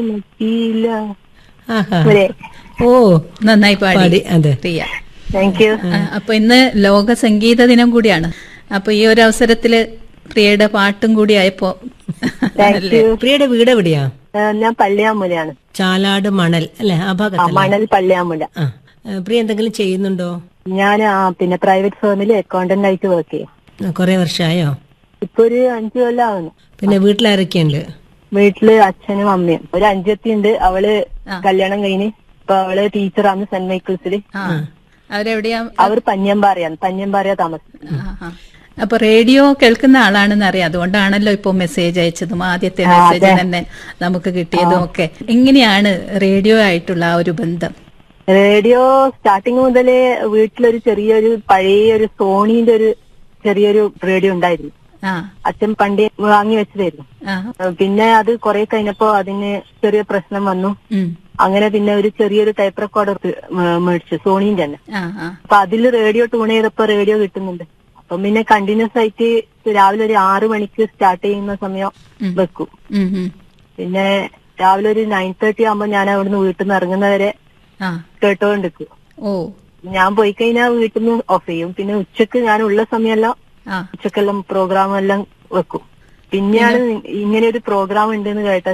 ഇല്ല ആഹാ അതെ ഓ നന്നായി പാടി പാടി അതെ പ്രിയ താങ്ക് യു ആ, അപ്പൊ ഇന്ന് ലോക സംഗീത ദിനം കൂടിയാണ് അപ്പൊ ഈ ഒരു അവസരത്തില് പ്രിയയുടെ പാട്ടും കൂടി ആയപ്പോ താങ്ക് യു പ്രിയയുടെ വീട് എവിടെയാ ഞാൻ പള്ളിയാമുലയാണ് ചാലാട് മണൽ അല്ലെ ആ ആ, ഭാഗത്തല്ലേ മണൽ പള്ളിയാമുല ആ ഏ, പ്രിയ എന്തെങ്കിലും ചെയ്യുന്നുണ്ടോ ഞാൻ ആ, പിന്നെ പ്രൈവറ്റ് ഫേമിൽ അക്കൗണ്ടന്റ് ആയിട്ട് വർക്ക് ചെയ്യും ആ, കൊറേ വർഷമായോ ഇപ്പൊ ഒരു അഞ്ചു കൊല്ലം ആവുന്നു പിന്നെ വീട്ടിലാരൊക്കെയുണ്ട് വീട്ടില് അച്ഛനും അമ്മയും ഒരു അഞ്ചത്തി ഉണ്ട് അവള് കല്യാണം കഴിഞ്ഞ് ഇപ്പൊ അവള് ടീച്ചറാണ് സെന്റ് മൈക്കിൾസില് ആ അവരെവിടെയാ അവർ പഞ്ഞമ്പാറയാണ് പഞ്ഞമ്പാറ താമസം ആ, ആ. അപ്പൊ റേഡിയോ കേൾക്കുന്ന ആളാണെന്ന് അറിയാം അതുകൊണ്ടാണല്ലോ ഇപ്പൊ മെസ്സേജ് അയച്ചതും ആദ്യത്തെ മെസ്സേജ് തന്നെ നമുക്ക് കിട്ടിയതും ഒക്കെ എങ്ങനെയാണ് റേഡിയോ ആയിട്ടുള്ള ആ ഒരു ബന്ധം റേഡിയോ സ്റ്റാർട്ടിങ് മുതലേ വീട്ടിലൊരു ചെറിയൊരു പഴയ ഒരു സോണീന്റെ ഒരു ചെറിയൊരു റേഡിയോ ഉണ്ടായിരുന്നു ആ അച്ഛൻ പണ്ടേ വാങ്ങി വെച്ചതായിരുന്നു ആ ഏഹ് പിന്നെ അത് കുറെ കഴിഞ്ഞപ്പോ അതിന് ചെറിയ പ്രശ്നം വന്നു ഉം. അങ്ങനെ പിന്നെ ഒരു ചെറിയൊരു ടൈപ്പ് റെക്കോർഡർ മേടിച്ചു സോണീന്റെ തന്നെ ആ ആ അപ്പൊ അതിൽ റേഡിയോ ട്യൂൺ ചെയ്തപ്പോ റേഡിയോ കിട്ടുന്നുണ്ട് അപ്പം പിന്നെ കണ്ടിന്യൂസ് ആയിട്ട് രാവിലെ ഒരു ആറു മണിക്ക് സ്റ്റാർട്ട് ചെയ്യുന്ന സമയം വെക്കും ഉം, ഉം. പിന്നെ രാവിലെ ഒരു നയൻ തേർട്ടി ആകുമ്പോ ഞാൻ അവിടുന്ന് വീട്ടിൽ നിന്ന് ഇറങ്ങുന്നവരെ ആ കേട്ടോണ്ടിരിക്കും ഓ ഞാൻ പോയി കഴിഞ്ഞാൽ വീട്ടിൽ നിന്ന് ഓഫ് ചെയ്യും പിന്നെ ഉച്ചക്ക് ഞാൻ ഉള്ള സമയമെല്ലാം ആ ഉച്ചക്കെല്ലാം പ്രോഗ്രാം എല്ലാം വെക്കും പിന്നെയാണ് ഇങ്ങനെ ഒരു പ്രോഗ്രാം ഉണ്ടെന്ന് കേട്ട